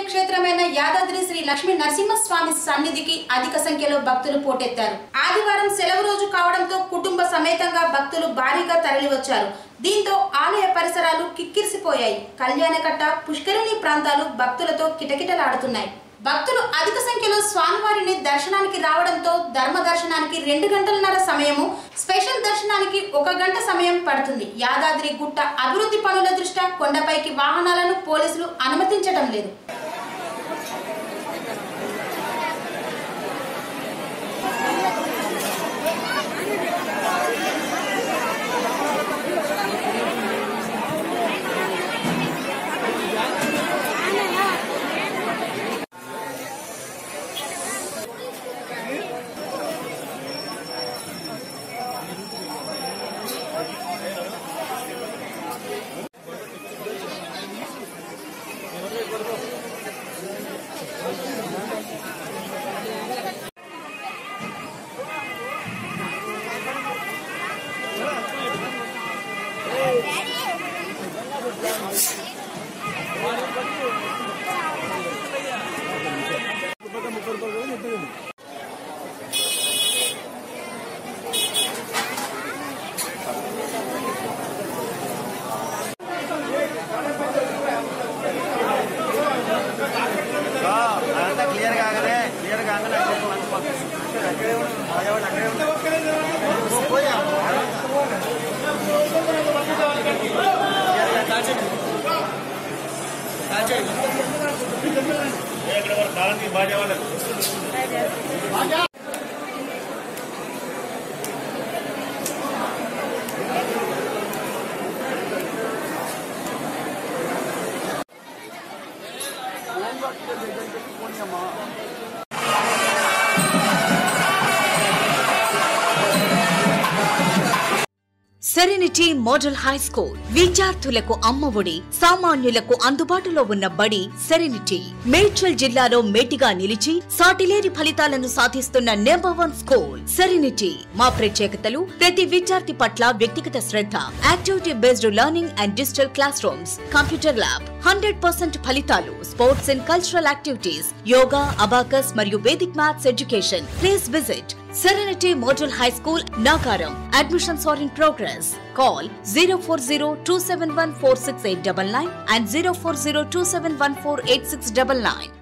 పుణ్యక్షేత్రమైన యాదాద్రి శ్రీ లక్ష్మీ నరసింహస్వామి సన్నిధికి అధిక సంఖ్యలో భక్తులు పోటెత్తారు ఆదివారం సెలవు రోజు కావడంతో కుటుంబ సమేతంగా భక్తులు భారీగా తరలివచ్చారు దీంతో ఆలయ పరిసరాలు కిక్కిరిసిపోయాయి కళ్యాణకట్ట పుష్కరిణి ప్రాంతాలు భక్తులతో కిటకిటలాడుతున్నాయి భక్తులు అధిక సంఖ్యలో స్వామివారిని దర్శనానికి రావడంతో ధర్మ దర్శనానికి రెండు గంటలన్నర సమయము స్పెషల్ దర్శనానికి ఒక గంట సమయం పడుతుంది యాదాద్రి గుట్ట అభివృద్ధి పనుల దృష్ట్యా కొండపైకి వాహనాలను పోలీసులు అనుమతించడం లేదు అదంతా క్లియర్ కాగానే క్లియర్ కాగానే అక్కడే మంచి పంపిస్తుంది అక్కడే ఉంటుంది మాయవాడు అక్కడే ఉంటుంది పోయా సెరెనిటీ మోడల్ హై స్కూల్ విద్యార్థులకు అమ్మఒడి సామాన్యులకు అందుబాటులో ఉన్న బడి సెరెనిటీ మేడ్చల్ జిల్లాలో మేటిగా నిలిచి సాటిలేని ఫలితాలను సాధిస్తున్న నెంబర్ వన్ స్కూల్ సెరెనిటీ మా ప్రత్యేకతలు ప్రతి విద్యార్థి పట్ల వ్యక్తిగత శ్రద్ధ activity based learning and digital classrooms computer lab hundred percent ఫలితాలు sports and cultural activities yoga abacus మరియు Vedic maths education please visit Serenity Model High School, Nagaram. Admissions are in progress. Call 040 and 040 271 48699.